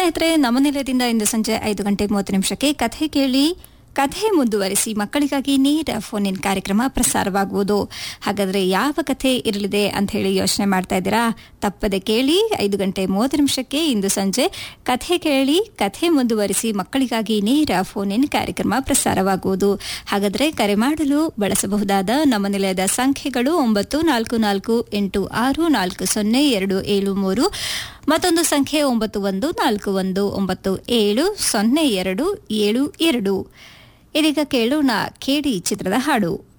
ಸ್ನೇಹಿತರೆ ನಮ್ಮ ನಿಲಯದಿಂದ ಇಂದು ಸಂಜೆ ಐದು ಗಂಟೆ ಮೂವತ್ತು ನಿಮಿಷಕ್ಕೆ ಕಥೆ ಕೇಳಿ ಕಥೆ ಮುಂದುವರಿಸಿ ಮಕ್ಕಳಿಗಾಗಿ ನೇರ ಫೋನ್ ಇನ್ ಕಾರ್ಯಕ್ರಮ ಪ್ರಸಾರವಾಗುವುದು ಹಾಗಾದ್ರೆ ಯಾವ ಕಥೆ ಇರಲಿದೆ ಅಂತ ಹೇಳಿ ಯೋಚನೆ ಮಾಡ್ತಾ ಇದ್ದೀರಾ ತಪ್ಪದೆ ಕೇಳಿ ಐದು ಗಂಟೆ ಮೂವತ್ತು ನಿಮಿಷಕ್ಕೆ ಇಂದು ಸಂಜೆ ಕಥೆ ಕೇಳಿ ಕಥೆ ಮುಂದುವರಿಸಿ ಮಕ್ಕಳಿಗಾಗಿ ನೇರ ಫೋನ್ ಇನ್ ಕಾರ್ಯಕ್ರಮ ಪ್ರಸಾರವಾಗುವುದು ಹಾಗಾದ್ರೆ ಕರೆ ಮಾಡಲು ಬಳಸಬಹುದಾದ ನಮ್ಮ ನಿಲಯದ ಸಂಖ್ಯೆಗಳು ಒಂಬತ್ತು ನಾಲ್ಕು ನಾಲ್ಕು ಎಂಟು ಆರು ನಾಲ್ಕು ಸೊನ್ನೆ ಎರಡು ಏಳು ಮೂರು ಮತ್ತೊಂದು ಸಂಖ್ಯೆ ಒಂಬತ್ತು ಒಂದು ನಾಲ್ಕು ಒಂದು ಒಂಬತ್ತು ಏಳು ಸೊನ್ನೆ ಎರಡು ಏಳು ಎರಡು ಇದೀಗ ಕೇಳೋಣ ಕೇಳಿ ಚಿತ್ರದ ಹಾಡು